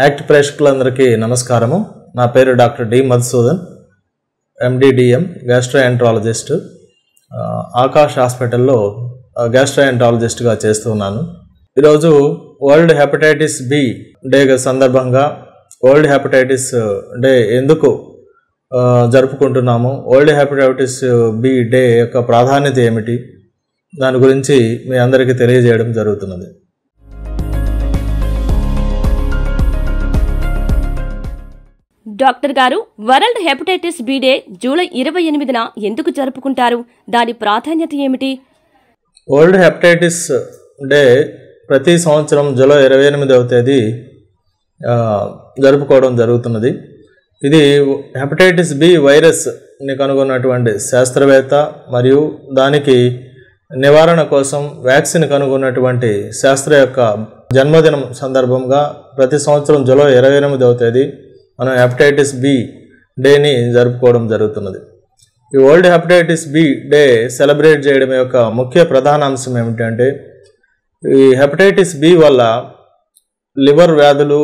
act ప్రేక్షకులందరికీ నమస్కారము నా పేరు doctor D Madhusudan MD DM gastroenterologist Aakash హాస్పిటల్లో గ్యాస్ట్రోఎంట్రాలజిస్ట్గా చేస్తున్నాను ఈరోజు వరల్డ్ హెపటైటిస్ బి డే సందర్భంగా వరల్డ్ హెపటైటిస్ డే ఎందుకు ఆ, జరుపుకుంటున్నాము వరల్డ్ హెపటైటిస్ బి డే యొక్క ప్రాధాన్యత ఏమిటి దాని గురించి మీ అందరికీ తెలియజేయడం జరుగుతున్నది డాక్టర్ గారు world hepatitis B day July ఇరవై ఎనిమిదిన ఎందుకు జరుపుకుంటారు దాని ప్రాధాన్యత ఏమిటి వరల్డ్ హెపటైటిస్ డే ప్రతి సంవత్సరం జూలై ఇరవై ఎనిమిదవ తేదీ ఆ, జరుపుకోవడం జరుగుతున్నది ఇది హెపటైటిస్ బి వైరస్ని కనుగొన్నటువంటి శాస్త్రవేత్త మరియు దానికి నివారణ కోసం వ్యాక్సిన్ కనుగొన్నటువంటి శాస్త్ర యొక్క జన్మదినం సందర్భంగా ప్రతి సంవత్సరం జూలై ఇరవై ఎనిమిదవ తేదీ మనం హెపటైటిస్ బి డేని జరుపుకోవడం జరుగుతున్నది ఈ world hepatitis B day celebrate చేయడం యొక్క ముఖ్య ప్రధాన అంశం ఏమిటంటే ఈ హెపటైటిస్ బి వల్ల లివర్ వ్యాధులు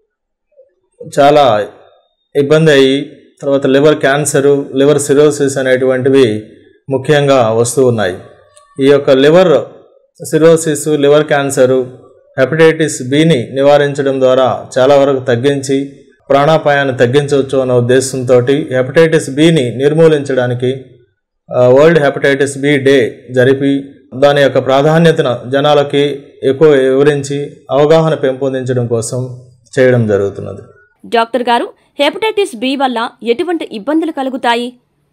చాలా ఇబ్బంది అయ్యి తర్వాత లివర్ క్యాన్సరు లివర్ సిరోసిస్ అనేటువంటివి ముఖ్యంగా వస్తూ ఉన్నాయి ఈ యొక్క liver cirrhosis liver cancer hepatitis బిని నివారించడం ద్వారా చాలా వరకు తగ్గించి ప్రాణాపాయాన్ని తగ్గించవచ్చు అనే ఉద్దేశంతో హెపటైటిస్ బిని నిర్మూలించడానికి ఆ, వరల్డ్ హెపటైటిస్ బి డే జరిపి దాని యొక్క ప్రాధాన్యతను జనాలకి ఎక్కువ వివరించి అవగాహన పెంపొందించడం కోసం చేయడం జరుగుతున్నది డాక్టర్ గారు హెపటైటిస్ బి వల్ల ఎటువంటి ఇబ్బందులు కలుగుతాయి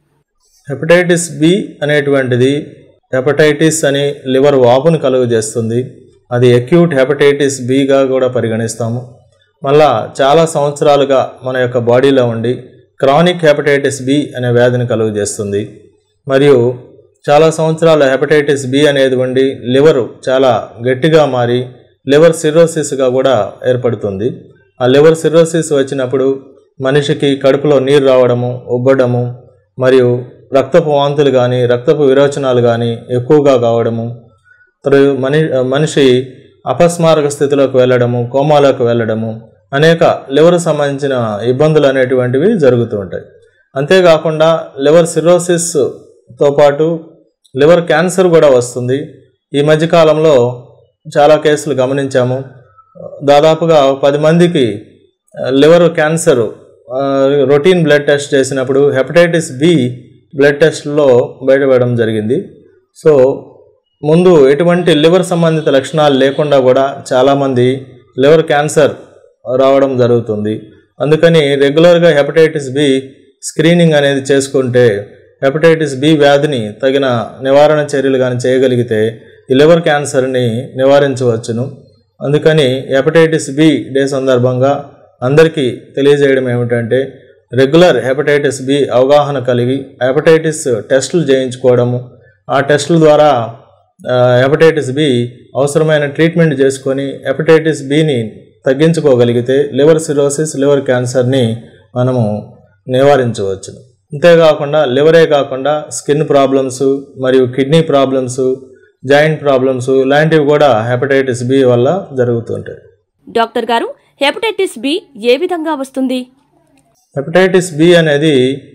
హెపటైటిస్ బి అనేటువంటిది హెపటైటిస్ అని లివర్ వాపును కలుగజేస్తుంది అది అక్యూట్ హెపటైటిస్ బిగా కూడా పరిగణిస్తాము మళ్ళా చాలా సంవత్సరాలుగా మన యొక్క బాడీలో ఉండి క్రానిక్ హెపటైటిస్ బి అనే వ్యాధిని కలుగజేస్తుంది మరియు చాలా సంవత్సరాల హెపటైటిస్ బి అనేది ఉండి లివరు చాలా గట్టిగా మారి లివర్ సిరోసిస్గా కూడా ఏర్పడుతుంది ఆ లివర్ సిరోసిస్ వచ్చినప్పుడు మనిషికి కడుపులో నీరు రావడము ఉబ్బడము మరియు రక్తపు వాంతులు కానీ రక్తపు విరోచనాలు కానీ ఎక్కువగా కావడము తర్వాత మని మనిషి అపస్మారక స్థితిలోకి వెళ్ళడము కోమాలోకి వెళ్ళడము అనేక లివర్ సంబంధించిన ఇబ్బందులు అనేటువంటివి జరుగుతూ ఉంటాయి అంతేకాకుండా లివర్ సిరోసిస్తో పాటు లివర్ క్యాన్సర్ కూడా వస్తుంది ఈ మధ్యకాలంలో చాలా కేసులు గమనించాము దాదాపుగా పది మందికి ఆ, లివర్ క్యాన్సర్ ఆ, రొటీన్ బ్లడ్ టెస్ట్ చేసినప్పుడు హెపటైటిస్ బి బ్లడ్ టెస్ట్లో బయటపడడం జరిగింది సో ముందు ఎటువంటి లివర్ సంబంధిత లక్షణాలు లేకుండా కూడా చాలామంది లివర్ క్యాన్సర్ రావడం జరుగుతుంది అందుకని రెగ్యులర్గా హెపటైటిస్ బి స్క్రీనింగ్ అనేది చేసుకుంటే హెపటైటిస్ బి వ్యాధిని తగిన నివారణ చర్యలు కానీ చేయగలిగితే ఈ లివర్ క్యాన్సర్ని నివారించవచ్చును అందుకని హెపటైటిస్ బి డే సందర్భంగా అందరికీ తెలియజేయడం ఏమిటంటే రెగ్యులర్ హెపటైటిస్ బి అవగాహన కలిగి హెపటైటిస్ టెస్టులు చేయించుకోవడము ఆ టెస్టుల ద్వారా ఆ, హెపటైటిస్ బి అవసరమైన ట్రీట్మెంట్ చేసుకొని హెపటైటిస్ బిని తగ్గించుకోగలిగితే లివర్ సిరోసిస్ లివర్ క్యాన్సర్ని మనము నివారించవచ్చు అంతేకాకుండా లివరే కాకుండా స్కిన్ ప్రాబ్లమ్స్ మరియు కిడ్నీ ప్రాబ్లమ్స్ జాయింట్ ప్రాబ్లమ్స్ ఇలాంటివి కూడా హెపటైటిస్ బి వల్ల జరుగుతుంటాయి డాక్టర్ గారు హెపటైటిస్ బి ఏ విధంగా వస్తుంది హెపటైటిస్ బి అనేది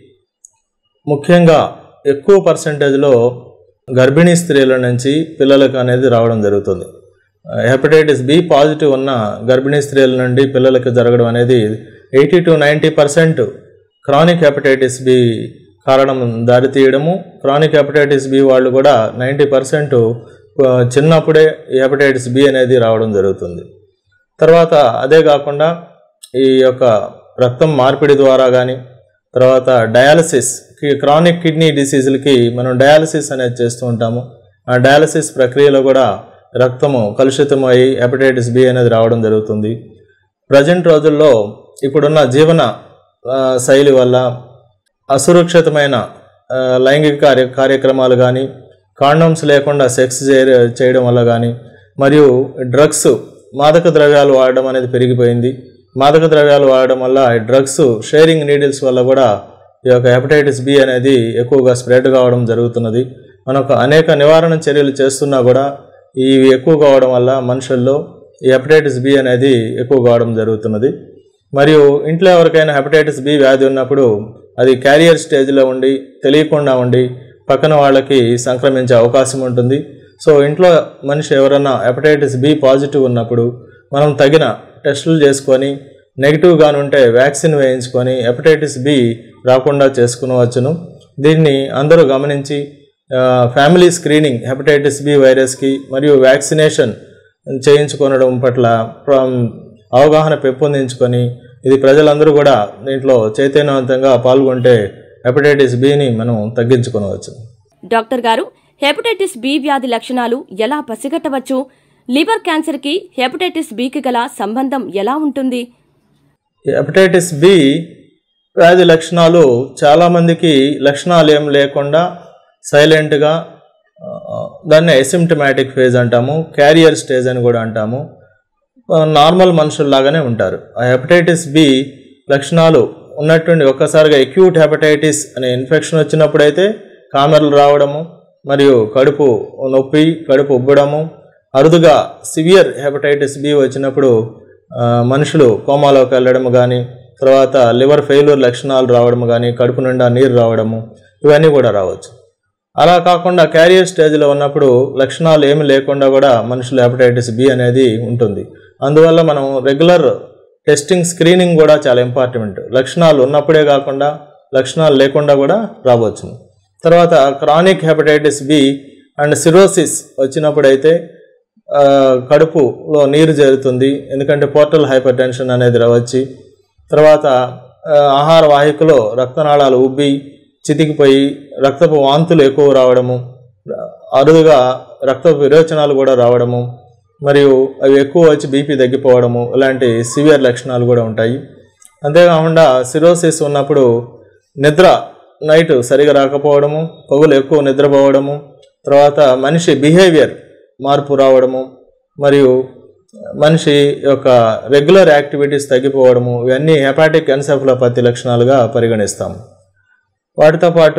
ముఖ్యంగా ఎక్కువ పర్సంటేజ్లో గర్భిణీ స్త్రీల నుంచి పిల్లలకు అనేది రావడం జరుగుతుంది హెపటైటిస్ బి పాజిటివ్ ఉన్న గర్భిణీ స్త్రీల నుండి పిల్లలకు జరగడం అనేది eighty to ninety percent chronic hepatitis B కారణం దారితీయడము క్రానిక్ హెపటైటిస్ బి వాళ్ళు కూడా నైంటీ పర్సెంట్ చిన్నప్పుడే ఈ హెపటైటిస్ బి అనేది రావడం జరుగుతుంది తర్వాత అదే కాకుండా ఈ యొక్క రక్తం మార్పిడి ద్వారా కానీ తర్వాత డయాలసిస్ కి- క్రానిక్ కిడ్నీ డిసీజులకి మనం డయాలసిస్ అనేది చేస్తూ ఉంటాము ఆ డయాలసిస్ ప్రక్రియలో కూడా రక్తము కలుషితమై హెపటైటిస్ బి అనేది రావడం జరుగుతుంది ప్రజెంట్ రోజుల్లో ఇప్పుడున్న జీవన ఆ, శైలి వల్ల అసురక్షితమైన ఆ, లైంగిక కార్య కార్యక్రమాలు కానీ కాండమ్స్ లేకుండా సెక్స్ చే- చేయడం వల్ల కానీ మరియు డ్రగ్స్ మాదక ద్రవ్యాలు వాడడం అనేది పెరిగిపోయింది మాదక ద్రవ్యాలు వాడడం వల్ల ఈ డ్రగ్స్ షేరింగ్ నీడిల్స్ వల్ల కూడా ఈ యొక్క హెపటైటిస్ బి అనేది ఎక్కువగా స్ప్రెడ్ కావడం జరుగుతున్నది మనకు అనేక నివారణ చర్యలు చేస్తున్నా కూడా ఇవి ఎక్కువ కావడం వల్ల మనుషుల్లో ఈ హెపటైటిస్ బి అనేది ఎక్కువ కావడం జరుగుతున్నది మరియు ఇంట్లో ఎవరికైనా హెపటైటిస్ బి వ్యాధి ఉన్నప్పుడు అది క్యారియర్ స్టేజ్లో ఉండి తెలియకుండా ఉండి పక్కన వాళ్ళకి సంక్రమించే అవకాశం ఉంటుంది సో ఇంట్లో మనిషి ఎవరైనా హెపటైటిస్ బి పాజిటివ్ ఉన్నప్పుడు మనం తగిన టెస్టులు చేసుకొని నెగిటివ్గా ఉంటే వ్యాక్సిన్ వేయించుకొని హెపటైటిస్ బి రాకుండా చేసుకునవచ్చును దీన్ని అందరూ గమనించి ఆ, ఫ్యామిలీ స్క్రీనింగ్ హెపటైటిస్ బి వైరస్కి మరియు వ్యాక్సినేషన్ చేయించుకొనడం పట్ల ప్ర- అవగాహన పెంపొందించుకొని ఇది ప్రజలందరూ కూడా దీంట్లో చైతన్యవంతంగా పాల్గొంటే హెపటైటిస్ బిని మనం తగ్గించుకొనవచ్చు డాక్టర్ గారు హెపటైటిస్ బి వ్యాధి లక్షణాలు ఎలా పసిగట్టవచ్చు లివర్ క్యాన్సర్కి హెపటైటిస్ బికి గల సంబంధం ఎలా ఉంటుంది ఈ హెపటైటిస్ బి వ్యాధి లక్షణాలు చాలామందికి లక్షణాలు ఏం లేకుండా సైలెంట్గా ఆ, దాన్ని ఎసిమ్టమాటిక్ ఫేజ్ అంటాము క్యారియర్ స్టేజ్ అని కూడా అంటాము ఆ, నార్మల్ మనుషుల్లాగానే ఉంటారు ఆ హెపటైటిస్ బి లక్షణాలు ఉన్నటువంటి ఒక్కసారిగా ఎక్యూట్ హెపటైటిస్ అనే ఇన్ఫెక్షన్ వచ్చినప్పుడైతే కామెర్లు రావడము మరియు కడుపు నొప్పి కడుపు ఉబ్బడము అరుదుగా సివియర్ హెపటైటిస్ బి వచ్చినప్పుడు ఆ, మనుషులు కోమాలోకి వెళ్ళడం కానీ తర్వాత లివర్ ఫెయిల్యూర్ లక్షణాలు రావడం కానీ కడుపు నిండా నీరు రావడము ఇవన్నీ కూడా రావచ్చు అలా కాకుండా క్యారియర్ స్టేజ్లో ఉన్నప్పుడు లక్షణాలు ఏమి లేకుండా కూడా మనుషులు హెపటైటిస్ బి అనేది ఉంటుంది అందువల్ల మనం రెగ్యులర్ టెస్టింగ్ స్క్రీనింగ్ కూడా చాలా ఇంపార్టెంట్ లక్షణాలు ఉన్నప్పుడే కాకుండా లక్షణాలు లేకుండా కూడా రావచ్చు తర్వాత chronic hepatitis B and cirrhosis వచ్చినప్పుడైతే ఆ, కడుపులో నీరు చేరుతుంది ఎందుకంటే పోర్టల్ హైపర్ టెన్షన్ అనేది వచ్చి తర్వాత ఆ, ఆహార వాహికలో రక్తనాళాలు ఉబ్బి చితికిపోయి రక్తపు వాంతులు ఎక్కువ రావడము అరుదుగా రక్తపు విరోచనాలు కూడా రావడము మరియు అవి ఎక్కువ వచ్చి బీపీ తగ్గిపోవడము ఇలాంటి సివియర్ లక్షణాలు కూడా ఉంటాయి అంతేకాకుండా సిరోసిస్ ఉన్నప్పుడు నిద్ర నైట్ సరిగా రాకపోవడము పగులు ఎక్కువ నిద్రపోవడము తర్వాత మనిషి బిహేవియర్ మార్పు రావడము మరియు మనిషి యొక్క రెగ్యులర్ యాక్టివిటీస్ తగ్గిపోవడము ఇవన్నీ హెపాటిక్ ఎన్సెఫలోపతి లక్షణాలుగా పరిగణిస్తాము వాటితో పాటు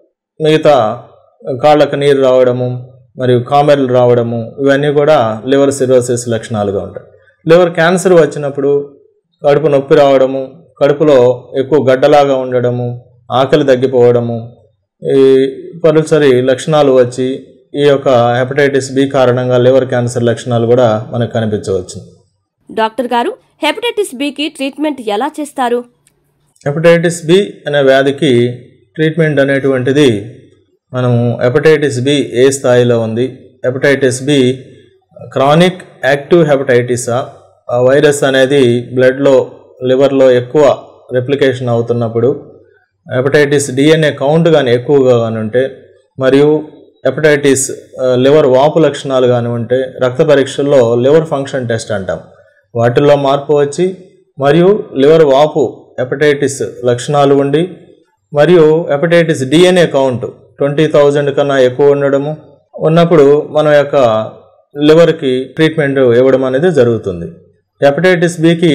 మిగతా కాళ్ళకు నీరు రావడము మరియు కామెర్లు రావడము ఇవన్నీ కూడా లివర్ సిరోసిస్ లక్షణాలుగా ఉంటాయి లివర్ క్యాన్సర్ వచ్చినప్పుడు కడుపు నొప్పి రావడము కడుపులో ఎక్కువ గడ్డలాగా ఉండడము ఆకలి తగ్గిపోవడము ఈ పలుసరి లక్షణాలు వచ్చి ఈ యొక్క హెపటైటిస్ బి కారణంగా లివర్ క్యాన్సర్ లక్షణాలు కూడా మనకు కనిపించవచ్చు డాక్టర్ గారు హెపటైటిస్ బికి ట్రీట్మెంట్ ఎలా చేస్తారు హెపటైటిస్ బి అనే వ్యాధికి ట్రీట్మెంట్ అనేటువంటిది మనము హెపటైటిస్ బి ఏ స్థాయిలో ఉంది హెపటైటిస్ బి క్రానిక్ యాక్టివ్ హెపటైటిసా ఆ వైరస్ అనేది బ్లడ్లో లివర్లో ఎక్కువ రెప్లికేషన్ అవుతున్నప్పుడు హెపటైటిస్ డిఎన్ఏ కౌంట్ కానీ ఎక్కువగా కానీ ఉంటే మరియు హెపటైటిస్ ఆ, లివర్ వాపు లక్షణాలు కానీ ఉంటే రక్త పరీక్షల్లో లివర్ ఫంక్షన్ టెస్ట్ అంటాం వాటిల్లో మార్పు వచ్చి మరియు లివర్ వాపు హెపటైటిస్ లక్షణాలు ఉండి మరియు hepatitis DNA count twenty thousand కన్నా ఎక్కువ ఉండడము ఉన్నప్పుడు మన యొక్క లివర్కి ట్రీట్మెంట్ ఇవ్వడం అనేది జరుగుతుంది హెపటైటిస్ బికి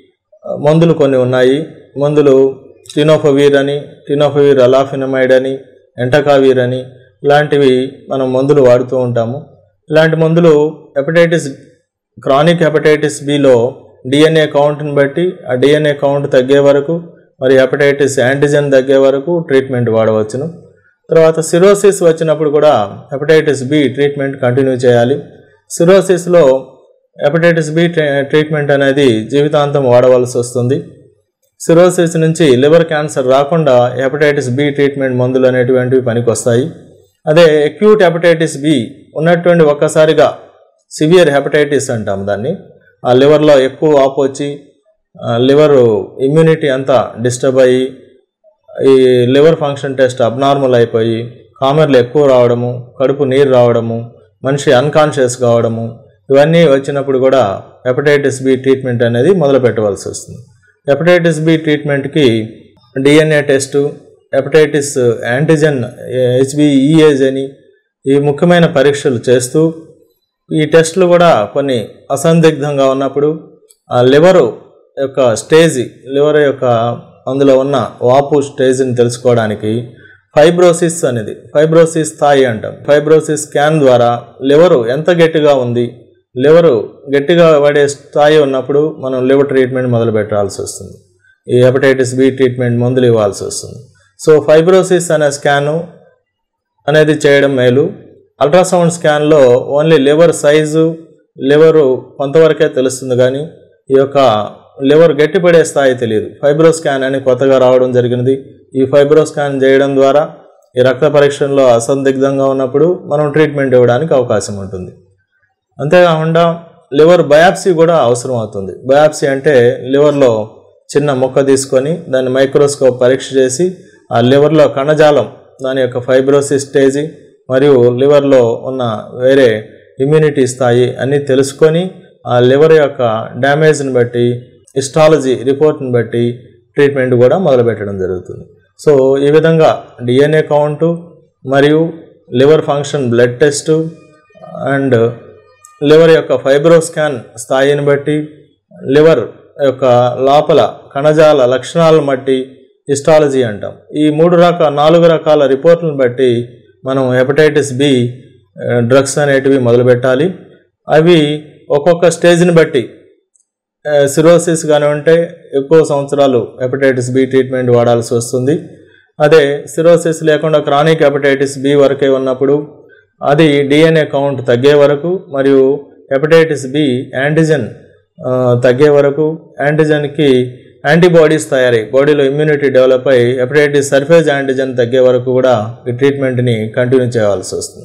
మందులు కొన్ని ఉన్నాయి మందులు టినోఫవీర్ అని టినోఫవీర్ అలాఫినమైడ్ అని ఎంటకావీర్ అని ఇలాంటివి మనం మందులు వాడుతూ ఉంటాము ఇలాంటి మందులు హెపటైటిస్ క్రానిక్ హెపటైటిస్ బిలో డిఎన్ఏ కౌంట్ని బట్టి ఆ డిఎన్ఏ కౌంట్ తగ్గే వరకు మరి హెపటైటిస్ యాంటిజెన్ తగ్గే వరకు ట్రీట్మెంట్ వాడవచ్చును తర్వాత సిరోసిస్ వచ్చినప్పుడు కూడా హెపటైటిస్ బి ట్రీట్మెంట్ కంటిన్యూ చేయాలి సిరోసిస్లో హెపటైటిస్ బి ట్రీ- ట్రీట్మెంట్ అనేది జీవితాంతం వాడవలసి వస్తుంది సిరోసిస్ నుంచి లివర్ క్యాన్సర్ రాకుండా హెపటైటిస్ బి ట్రీట్మెంట్ మందులు అనేటువంటివి పనికొస్తాయి అదే అక్యూట్ హెపటైటిస్ బి ఉన్నటువంటి ఒక్కసారిగా సివియర్ హెపటైటిస్ అంటాం దాన్ని ఆ లివర్లో ఎక్కువ ఆపు వచ్చి లివర్ ఇమ్యూనిటీ అంతా డిస్టర్బ్ అయ్యి ఈ లివర్ ఫంక్షన్ టెస్ట్ అబ్నార్మల్ అయిపోయి కామెర్లు ఎక్కువ రావడము కడుపు నీరు రావడము మనిషి అన్కాన్షియస్ కావడము ఇవన్నీ వచ్చినప్పుడు కూడా హెపటైటిస్ బి ట్రీట్మెంట్ అనేది మొదలు పెట్టవలసి వస్తుంది హెపటైటిస్ బి ట్రీట్మెంట్కి డిఎన్ఏ టెస్టు హెపటైటిస్ యాంటిజెన్ హెచ్బిఈఏజ్ అని ఈ ముఖ్యమైన పరీక్షలు చేస్తూ ఈ టెస్టులు కూడా కొన్ని అసందిగ్ధంగా ఉన్నప్పుడు ఆ లివర్ యొక్క స్టేజ్ లివర్ యొక్క అందులో ఉన్న వాపు స్టేజ్ని తెలుసుకోవడానికి ఫైబ్రోసిస్ అనేది ఫైబ్రోసిస్ స్థాయి అంటాం ఫైబ్రోసిస్ స్కాన్ ద్వారా లివరు ఎంత గట్టిగా ఉంది లివరు గట్టిగా పడే స్థాయి ఉన్నప్పుడు మనం లివర్ ట్రీట్మెంట్ మొదలు పెట్టాల్సి వస్తుంది ఈ హెపటైటిస్ బి ట్రీట్మెంట్ మందులు ఇవ్వాల్సి వస్తుంది సో ఫైబ్రోసిస్ అనే స్కాను అనేది చేయడం మేలు అల్ట్రాసౌండ్ స్కాన్లో ఓన్లీ లివర్ సైజు లివరు కొంతవరకే తెలుస్తుంది కానీ ఈ యొక్క లివర్ గట్టిపడే స్థాయి తెలియదు ఫైబ్రో స్కాన్ అని కొత్తగా రావడం జరిగినది ఈ ఫైబ్రో స్కాన్ చేయడం ద్వారా ఈ రక్త పరీక్షల్లో అసందిగ్ధంగా ఉన్నప్పుడు మనం ట్రీట్మెంట్ ఇవ్వడానికి అవకాశం ఉంటుంది అంతేకాకుండా లివర్ బయాప్సీ కూడా అవసరం అవుతుంది బయాప్సీ అంటే లివర్లో చిన్న మొక్క తీసుకొని దాన్ని మైక్రోస్కోప్ పరీక్ష చేసి ఆ లివర్లో కణజాలం దాని యొక్క ఫైబ్రోసిస్ స్టేజీ మరియు లివర్లో ఉన్న వేరే ఇమ్యూనిటీ స్థాయి అన్నీ తెలుసుకొని ఆ లివర్ యొక్క డ్యామేజ్ని బట్టి హిస్టాలజీ రిపోర్ట్ని బట్టి ట్రీట్మెంట్ కూడా మొదలుపెట్టడం జరుగుతుంది సో ఈ విధంగా డిఎన్ఏ కౌంటు మరియు liver function blood test and liver యొక్క ఫైబ్రో స్కాన్ స్థాయిని బట్టి లివర్ యొక్క లోపల కణజాల లక్షణాలను బట్టి హిస్టాలజీ అంటాం ఈ మూడు రకాల నాలుగు రకాల రిపోర్ట్లను బట్టి మనం హెపటైటిస్ బి డ్రగ్స్ అనేటివి మొదలుపెట్టాలి అవి ఒక్కొక్క స్టేజ్ని బట్టి సిరోసిస్ కానీ ఉంటే ఎక్కువ సంవత్సరాలు హెపటైటిస్ బి ట్రీట్మెంట్ వాడాల్సి వస్తుంది అదే సిరోసిస్ లేకుండా క్రానిక్ హెపటైటిస్ బి వరకే ఉన్నప్పుడు అది డిఎన్ఏ కౌంట్ తగ్గే వరకు మరియు హెపటైటిస్ బి యాంటిజెన్ ఆ, తగ్గే వరకు యాంటిజెన్కి యాంటీబాడీస్ తయారై బాడీలో ఇమ్యూనిటీ డెవలప్ అయ్యి హెపటైటిస్ సర్ఫేజ్ యాంటిజెన్ తగ్గే వరకు కూడా ఈ ట్రీట్మెంట్ని కంటిన్యూ చేయాల్సి వస్తుంది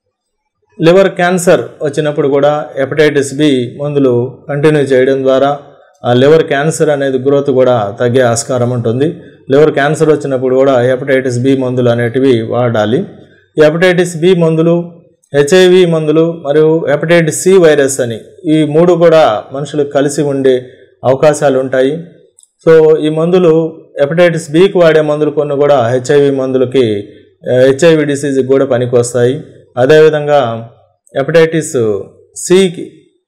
లివర్ క్యాన్సర్ వచ్చినప్పుడు కూడా హెపటైటిస్ బి మందులు కంటిన్యూ చేయడం ద్వారా ఆ లివర్ క్యాన్సర్ అనేది గ్రోత్ కూడా తగ్గే ఆస్కారం ఉంటుంది లివర్ క్యాన్సర్ వచ్చినప్పుడు కూడా హెపటైటిస్ బి మందులు అనేటివి వాడాలి ఈ హెపటైటిస్ బి మందులు హెచ్ఐవి మందులు మరియు హెపటైటిస్ సి వైరస్ అని ఈ మూడు కూడా మనుషులకు కలిసి ఉండే అవకాశాలు ఉంటాయి సో ఈ మందులు హెపటైటిస్ బికి వాడే మందులు కొన్ని కూడా హెచ్ఐవి మందులకి హెచ్ఐవి డిసీజ్కి కూడా పనికి వస్తాయి అదేవిధంగా హెపటైటిస్ సికి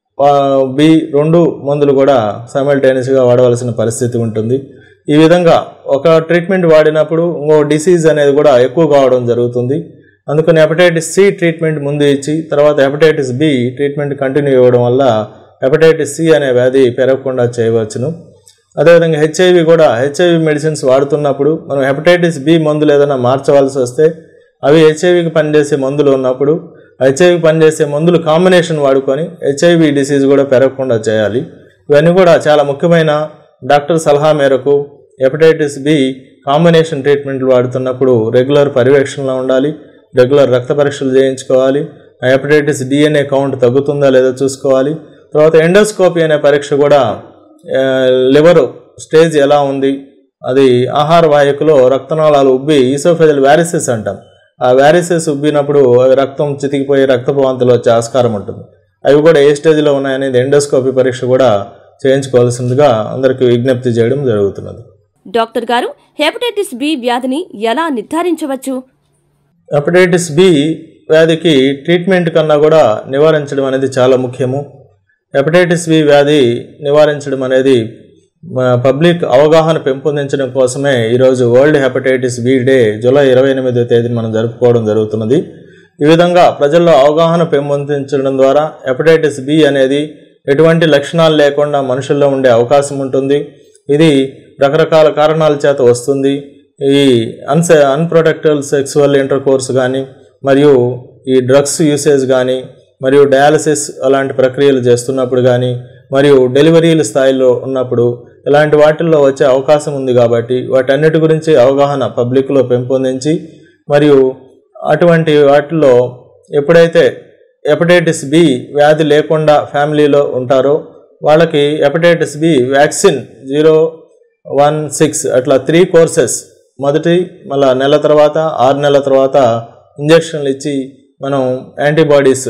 బి రెండు మందులు కూడా సైమల్టేనియస్గా వాడవలసిన పరిస్థితి ఉంటుంది ఈ విధంగా ఒక ట్రీట్మెంట్ వాడినప్పుడు ఇంకో డిసీజ్ అనేది కూడా ఎక్కువ కావడం జరుగుతుంది అందుకని హెపటైటిస్ సి ట్రీట్మెంట్ ముందు ఇచ్చి తర్వాత హెపటైటిస్ బి ట్రీట్మెంట్ కంటిన్యూ ఇవ్వడం వల్ల హెపటైటిస్ సి అనే వ్యాధి పెరగకుండా చేయవచ్చును అదేవిధంగా హెచ్ఐవి కూడా హెచ్ఐవి మెడిసిన్స్ వాడుతున్నప్పుడు మనం హెపటైటిస్ బి మందులు ఏదైనా మార్చవలసి వస్తే అవి హెచ్ఐవికి పనిచేసే మందులు ఉన్నప్పుడు హెచ్ఐవి పనిచేసే మందులు కాంబినేషన్ వాడుకొని హెచ్ఐవి డిసీజ్ కూడా పెరగకుండా చేయాలి ఇవన్నీ కూడా చాలా ముఖ్యమైన డాక్టర్ సలహా మేరకు హెపటైటిస్ బి కాంబినేషన్ ట్రీట్మెంట్లు వాడుతున్నప్పుడు రెగ్యులర్ పర్యవేక్షణలో ఉండాలి రెగ్యులర్ రక్త పరీక్షలు చేయించుకోవాలి ఆ హెపటైటిస్ డిఎన్ఏ కౌంట్ తగ్గుతుందా లేదా చూసుకోవాలి తర్వాత ఎండోస్కోపీ అనే పరీక్ష కూడా ఆ, లివర్ స్టేజ్ ఎలా ఉంది అది ఆహార వాహికలో రక్తనాళాలు ఉబ్బి ఈసోఫెజల్ వ్యారిసెస్ అంటాం ఆ వ్యారిసెస్ ఉబ్బినప్పుడు అవి రక్తం చితికిపోయి రక్తపు వాంతులు వచ్చే ఆస్కారం ఉంటుంది అవి కూడా ఏ స్టేజ్లో ఉన్నాయనేది ఎండోస్కోపీ పరీక్ష కూడా చేయించుకోవాల్సిందిగా అందరికీ విజ్ఞప్తి చేయడం జరుగుతున్నది డాక్టర్ గారు హెపటైటిస్ బి వ్యాధిని ఎలా నిర్ధారించవచ్చు హెపటైటిస్ బి వ్యాధికి ట్రీట్మెంట్ కన్నా కూడా నివారించడం అనేది చాలా ముఖ్యము హెపటైటిస్ బి వ్యాధి నివారించడం అనేది మా పబ్లిక్ అవగాహన పెంపొందించడం కోసమే ఈరోజు world hepatitis B day July ఇరవై ఎనిమిదో తేదీన మనం జరుపుకోవడం జరుగుతున్నది ఈ విధంగా ప్రజల్లో అవగాహన పెంపొందించడం ద్వారా హెపటైటిస్ బి అనేది ఎటువంటి లక్షణాలు లేకుండా మనుషుల్లో ఉండే అవకాశం ఉంటుంది ఇది రకరకాల కారణాల చేత వస్తుంది ఈ అన్సె అన్ప్రొటెక్టెడ్ సెక్సువల్ ఇంటర్ కోర్స్ కానీ మరియు ఈ డ్రగ్స్ యూసేజ్ కానీ మరియు డయాలసిస్ అలాంటి ప్రక్రియలు చేస్తున్నప్పుడు కానీ మరియు డెలివరీల స్థాయిలో ఉన్నప్పుడు ఇలాంటి వాటిల్లో వచ్చే అవకాశం ఉంది కాబట్టి వాటన్నిటి గురించి అవగాహన పబ్లిక్లో పెంపొందించి మరియు అటువంటి వాటిల్లో ఎప్పుడైతే హెపటైటిస్ బి వ్యాధి లేకుండా ఫ్యామిలీలో ఉంటారో వాళ్ళకి hepatitis B vaccine zero one six అట్లా త్రీ కోర్సెస్ మొదటి మళ్ళా నెల తర్వాత ఆరు నెలల తర్వాత ఇంజక్షన్లు ఇచ్చి మనం యాంటీబాడీస్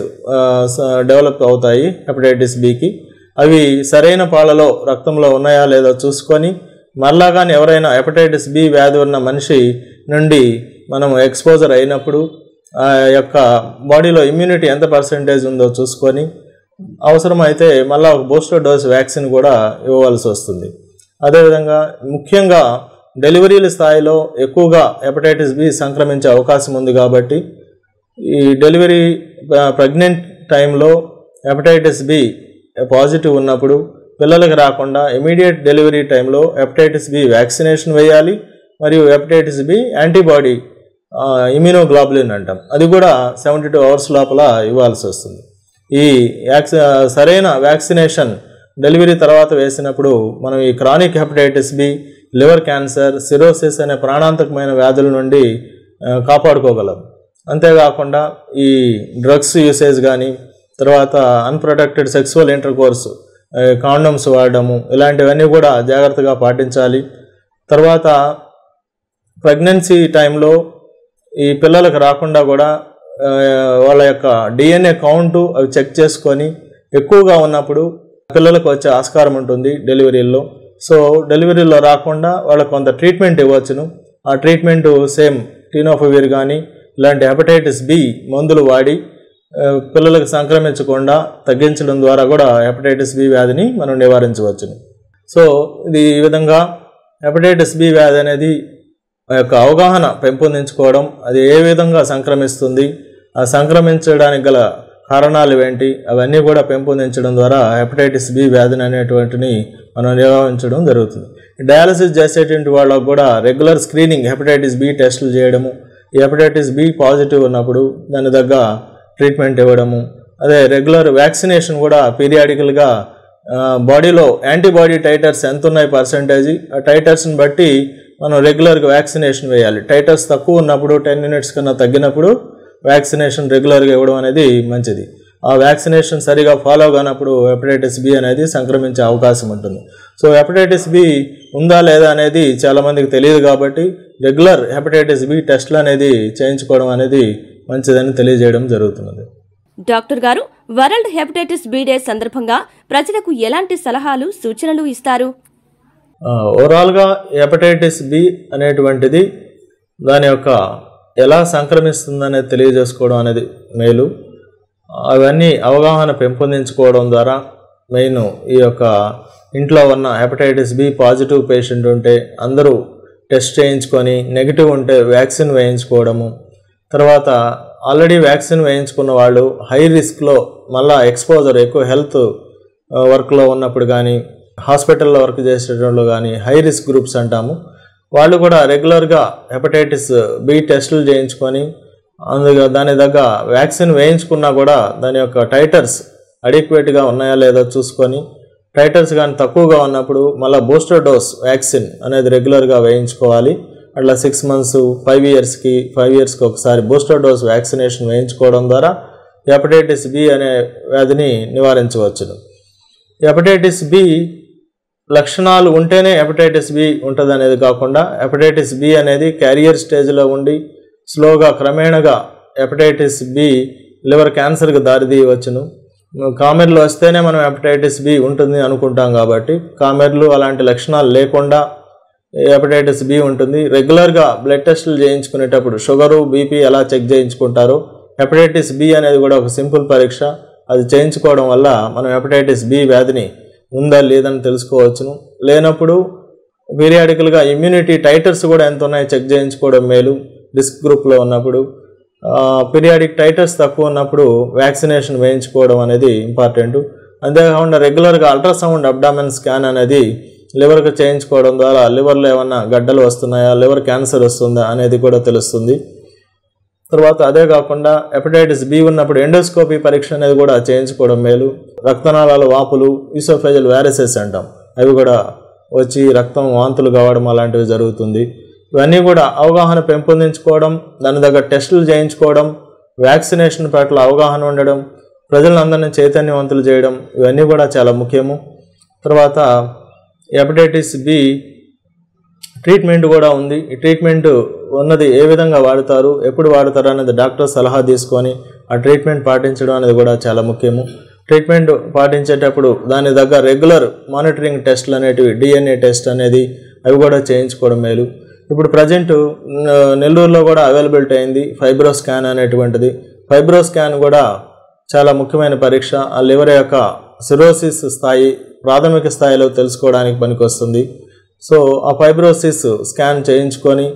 డెవలప్ అవుతాయి హెపటైటిస్ బికి అవి సరైన పాలలో రక్తంలో ఉన్నాయా లేదో చూసుకొని మరలా కానీ ఎవరైనా హెపటైటిస్ బి వ్యాధి ఉన్న మనిషి నుండి మనం ఎక్స్పోజర్ అయినప్పుడు ఆ యొక్క బాడీలో ఇమ్యూనిటీ ఎంత పర్సెంటేజ్ ఉందో చూసుకొని అవసరమైతే మళ్ళీ ఒక బూస్టర్ డోస్ వ్యాక్సిన్ కూడా ఇవ్వవలసి వస్తుంది అదేవిధంగా ముఖ్యంగా డెలివరీల స్థాయిలో ఎక్కువగా హెపటైటిస్ బి సంక్రమించే అవకాశం ఉంది కాబట్టి ఈ డెలివరీ ప్రెగ్నెంట్ టైంలో హెపటైటిస్ బి పాజిటివ్ ఉన్నప్పుడు పిల్లలకు రాకుండా ఇమీడియట్ డెలివరీ టైంలో హెపటైటిస్ బి వ్యాక్సినేషన్ వేయాలి మరియు హెపటైటిస్ బి యాంటీబాడీ ఇమ్యూనోగ్లోబులిన్ అంటాం అది కూడా సెవెంటీ టూ అవర్స్ లోపల ఇవ్వాల్సి వస్తుంది ఈ వ్యాక్సి సరైన వ్యాక్సినేషన్ డెలివరీ తర్వాత వేసినప్పుడు మనం ఈ chronic hepatitis B liver cancer cirrhosis అనే ప్రాణాంతకమైన వ్యాధుల నుండి ఆ, కాపాడుకోగలం అంతేకాకుండా ఈ డ్రగ్స్ యూసేజ్ కానీ తర్వాత unprotected sexual intercourse condoms వాడడము ఇలాంటివన్నీ కూడా జాగ్రత్తగా పాటించాలి తర్వాత ప్రెగ్నెన్సీ టైంలో ఈ పిల్లలకు రాకుండా కూడా ఆ, వాళ్ళ యొక్క డిఎన్ఏ కౌంటు అవి చెక్ చేసుకొని ఎక్కువగా ఉన్నప్పుడు పిల్లలకు వచ్చే ఆస్కారం ఉంటుంది డెలివరీల్లో సో డెలివరీలో రాకుండా వాళ్ళకు కొంత ట్రీట్మెంట్ ఇవ్వచ్చును ఆ ట్రీట్మెంట్ సేమ్ టీనోఫివిర్ కానీ ఇలాంటి హెపటైటిస్ బి మందులు వాడి ఆ, పిల్లలకు సంక్రమించకుండా తగ్గించడం ద్వారా కూడా హెపటైటిస్ బి వ్యాధిని మనం నివారించవచ్చును సో ఇది ఈ విధంగా హెపటైటిస్ బి వ్యాధి అనేది ఆ యొక్క అవగాహన పెంపొందించుకోవడం అది ఏ విధంగా సంక్రమిస్తుంది ఆ సంక్రమించడానికి గల కారణాలు ఏంటి అవన్నీ కూడా పెంపొందించడం ద్వారా హెపటైటిస్ బి వ్యాధిని అనేటువంటిని మనం నివారించడం జరుగుతుంది డయాలసిస్ చేసేటువంటి వాళ్ళకు కూడా రెగ్యులర్ స్క్రీనింగ్ హెపటైటిస్ బి టెస్టులు చేయడము ఈ హెపటైటిస్ బి పాజిటివ్ ఉన్నప్పుడు దాని తగ్గ ట్రీట్మెంట్ ఇవ్వడము అదే రెగ్యులర్ వ్యాక్సినేషన్ కూడా పీరియాడికల్గా బాడీలో యాంటీబాడీ టైటర్స్ ఎంత ఉన్నాయి పర్సంటేజ్ ఆ టైటర్స్ని బట్టి మనం రెగ్యులర్గా వ్యాక్సినేషన్ వేయాలి టైటర్స్ తక్కువ ఉన్నప్పుడు టెన్ యూనిట్స్ కన్నా తగ్గినప్పుడు వ్యాక్సినేషన్ రెగ్యులర్గా ఇవ్వడం అనేది మంచిది ఆ వ్యాక్సినేషన్ సరిగా ఫాలో కానప్పుడు హెపటైటిస్ బి అనేది సంక్రమించే అవకాశం ఉంటుంది సో హెపటైటిస్ బి ఉందా లేదా అనేది చాలామందికి తెలియదు కాబట్టి రెగ్యులర్ హెపటైటిస్ బి టెస్ట్లు అనేది చేయించుకోవడం అనేది మంచిదని తెలియజేయడం జరుగుతున్నది డాక్టర్ గారు వరల్డ్ హెపటైటిస్ బి డే సందర్భంగా ప్రజలకు ఎలాంటి సలహాలు సూచనలు ఇస్తారు ఆ, ఓవరాల్గా హెపటైటిస్ బి అనేటువంటిది దాని యొక్క ఎలా సంక్రమిస్తుందనేది తెలియజేసుకోవడం అనేది మేలు అవన్నీ అవగాహన పెంపొందించుకోవడం ద్వారా మెయిన్ ఈ యొక్క ఇంట్లో ఉన్న హెపటైటిస్ బి పాజిటివ్ పేషెంట్ ఉంటే అందరూ టెస్ట్ చేయించుకొని నెగిటివ్ ఉంటే వ్యాక్సిన్ వేయించుకోవడము తర్వాత ఆల్రెడీ వ్యాక్సిన్ వేయించుకున్న వాళ్ళు హై రిస్క్లో మళ్ళా ఎక్స్పోజర్ ఎక్కువ హెల్త్ వర్క్లో ఉన్నప్పుడు కానీ హాస్పిటల్లో వర్క్ చేసేటప్పుడు కానీ హై రిస్క్ గ్రూప్స్ అంటాము వాళ్ళు కూడా రెగ్యులర్గా హెపటైటిస్ బి టెస్టులు చేయించుకొని అందుగా దాని దగ్గర వ్యాక్సిన్ వేయించుకున్నా కూడా దాని యొక్క టైటర్స్ అడిక్వేట్గా ఉన్నాయా లేదో చూసుకొని టైటర్స్ కానీ తక్కువగా ఉన్నప్పుడు మళ్ళీ బూస్టర్ డోస్ వ్యాక్సిన్ అనేది రెగ్యులర్గా వేయించుకోవాలి అట్లా సిక్స్ మంత్స్ ఫైవ్ ఇయర్స్కి ఫైవ్ ఇయర్స్కి ఒకసారి బూస్టర్ డోస్ వ్యాక్సినేషన్ వేయించుకోవడం ద్వారా హెపటైటిస్ బి అనే వ్యాధిని నివారించవచ్చును హెపటైటిస్ బి లక్షణాలు ఉంటేనే హెపటైటిస్ బి ఉంటుంది అనేది కాకుండా హెపటైటిస్ బి అనేది క్యారియర్ స్టేజ్లో ఉండి స్లోగా క్రమేణగా హెపటైటిస్ బి లివర్ క్యాన్సర్కి దారితీయవచ్చును కామెర్లు వస్తేనే మనం హెపటైటిస్ బి ఉంటుంది అనుకుంటాం కాబట్టి కామెర్లు అలాంటి లక్షణాలు లేకుండా హెపటైటిస్ బి ఉంటుంది రెగ్యులర్గా బ్లడ్ టెస్టులు చేయించుకునేటప్పుడు షుగరు బీపీ ఎలా చెక్ చేయించుకుంటారో హెపటైటిస్ బి అనేది కూడా ఒక సింపుల్ పరీక్ష అది చేయించుకోవడం వల్ల మనం హెపటైటిస్ బి వ్యాధిని ఉందా లేదని తెలుసుకోవచ్చును లేనప్పుడు పీరియాడికల్గా ఇమ్యూనిటీ టైటర్స్ కూడా ఎంత ఉన్నాయో చెక్ చేయించుకోవడం మేలు రిస్క్ గ్రూప్లో ఉన్నప్పుడు పీరియాడిక్ టైటర్స్ తక్కువ ఉన్నప్పుడు వ్యాక్సినేషన్ వేయించుకోవడం అనేది ఇంపార్టెంట్ అంతేకాకుండా రెగ్యులర్గా అల్ట్రాసౌండ్ అబ్డామెన్ స్కాన్ అనేది లివర్కి చేయించుకోవడం ద్వారా లివర్లో ఏమన్నా గడ్డలు వస్తున్నాయా లివర్ క్యాన్సర్ వస్తుందా అనేది కూడా తెలుస్తుంది తర్వాత అదే కాకుండా హెపటైటిస్ బి ఉన్నప్పుడు ఎండోస్కోపీ పరీక్ష అనేది కూడా చేయించుకోవడం మేలు రక్తనాళాల వాపులు ఈసోఫేజల్ వ్యారసెస్ అంటాం అవి కూడా వచ్చి రక్తం వాంతులు కావడం అలాంటివి జరుగుతుంది ఇవన్నీ కూడా అవగాహన పెంపొందించుకోవడం దాని దగ్గర టెస్టులు చేయించుకోవడం వ్యాక్సినేషన్ పట్ల అవగాహన ఉండడం ప్రజలందరినీ చైతన్యవంతులు చేయడం ఇవన్నీ కూడా చాలా ముఖ్యము తర్వాత హెపటైటిస్ బి ట్రీట్మెంట్ కూడా ఉంది ఈ ట్రీట్మెంట్ ఉన్నది ఏ విధంగా వాడతారు ఎప్పుడు వాడతారు అనేది డాక్టర్ సలహా తీసుకొని ఆ ట్రీట్మెంట్ పాటించడం అనేది కూడా చాలా ముఖ్యము ట్రీట్మెంట్ పాటించేటప్పుడు దాని దగ్గర రెగ్యులర్ మానిటరింగ్ టెస్ట్లు అనేటివి డిఎన్ఏ టెస్ట్ అనేది అవి కూడా చేయించుకోవడం మేలు ఇప్పుడు ప్రజెంట్ నెల్లూరులో కూడా అవైలబిలిటీ అయింది ఫైబ్రో స్కాన్ అనేటువంటిది ఫైబ్రో స్కాన్ కూడా చాలా ముఖ్యమైన పరీక్ష ఆ లివర్ యొక్క సిరోసిస్ స్థాయి ప్రాథమిక స్థాయిలో తెలుసుకోవడానికి పనికొస్తుంది సో ఆ ఫైబ్రోసిస్ స్కాన్ చేయించుకొని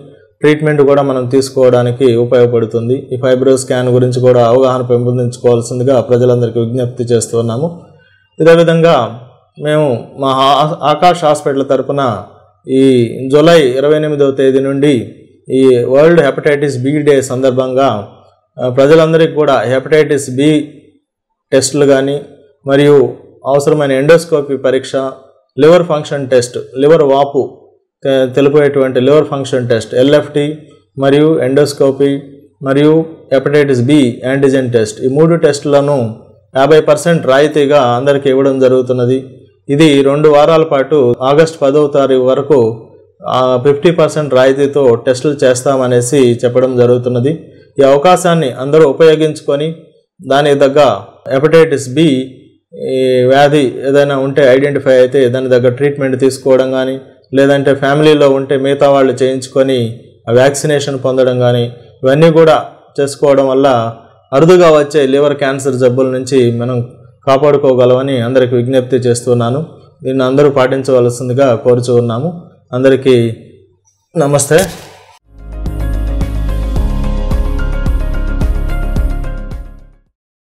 ట్రీట్మెంట్ కూడా మనం తీసుకోవడానికి ఉపయోగపడుతుంది ఈ ఫైబ్రో స్కాన్ గురించి కూడా అవగాహన పెంపొందించుకోవాల్సిందిగా ప్రజలందరికీ విజ్ఞప్తి చేస్తున్నాము ఇదే విధంగా మేము మా ఆ- ఆకాష్ హాస్పిటల్ తరపున ఈ జూలై ఇరవై ఎనిమిదవ తేదీ నుండి ఈ వరల్డ్ హెపటైటిస్ బి డే సందర్భంగా ఆ, ప్రజలందరికీ కూడా హెపటైటిస్ బి టెస్టులు కానీ మరియు అవసరమైన ఎండోస్కోపీ పరీక్ష లివర్ ఫంక్షన్ టెస్ట్ లివర్ వాపు తె- తెలిపేటువంటి లివర్ ఫంక్షన్ టెస్ట్ ఎల్ఎఫ్టి మరియు ఎండోస్కోపీ మరియు హెపటైటిస్ బి యాంటిజెన్ టెస్ట్ ఈ మూడు టెస్టులను యాభై పర్సెంట్ రాయితీగా అందరికీ ఇవ్వడం జరుగుతున్నది ఇది రెండు వారాల పాటు ఆగస్ట్ పదవ తారీఖు వరకు ఫిఫ్టీ పర్సెంట్ రాయితీతో టెస్టులు చేస్తామనేసి చెప్పడం జరుగుతున్నది ఈ అవకాశాన్ని అందరూ ఉపయోగించుకొని దానికి తగ్గ హెపటైటిస్ బి ఈ వ్యాధి ఏదైనా ఉంటే ఐడెంటిఫై అయితే దాని తగ్గ ట్రీట్మెంట్ తీసుకోవడం కానీ లేదంటే ఫ్యామిలీలో ఉంటే మిగతా వాళ్ళు చేయించుకొని ఆ వ్యాక్సినేషన్ పొందడం కానీ ఇవన్నీ కూడా చేసుకోవడం వల్ల అరుదుగా వచ్చే లివర్ క్యాన్సర్ జబ్బుల నుంచి మనం కాపాడుకోగలమని అందరికి విజ్ఞప్తి చేస్తున్నాను దీన్ని అందరూ పాటించవలసిందిగా కోరుచూ ఉన్నాము అందరికీ నమస్తే